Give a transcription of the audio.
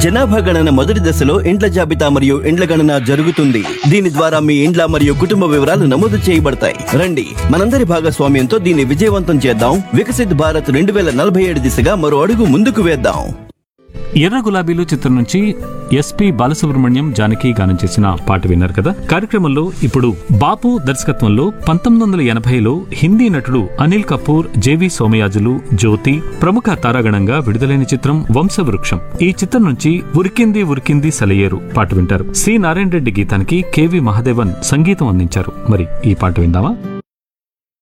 జనాభా గణన మొదటి దశలో ఇండ్ల జాబితా మరియు ఇండ్ల గణన జరుగుతుంది దీని ద్వారా మీ ఇండ్ల మరియు కుటుంబ వివరాలు నమోదు చేయబడతాయి రండి మనందరి భాగస్వామ్యంతో దీన్ని విజయవంతం చేద్దాం వికసిత్ భారత్ రెండు వేల నలభై ఏడు దిశగా మరో అడుగు ముందుకు వేద్దాం ఎర్ర గులాబీలు చిత్రం నుంచి ఎస్పి బాలసుబ్రహ్మణ్యం జానకి గానం చేసిన పాట విన్నారు కదా కార్యక్రమంలో ఇప్పుడు బాపు దర్శకత్వంలో పంతొమ్మిది వందల ఎనభైలో హిందీ నటుడు అనిల్ కపూర్ జేవి సోమయాజులు జ్యోతి ప్రముఖ తారాగణంగా విడుదలైన చిత్రం వంశవృక్షం ఈ చిత్రం నుంచి ఉరికింది ఉరికింది సలయేరు పాట వింటారు సి నారాయణ రెడ్డి గీతానికి కెవి మహాదేవన్ సంగీతం అందించారు మరి ఈ పాట విందామా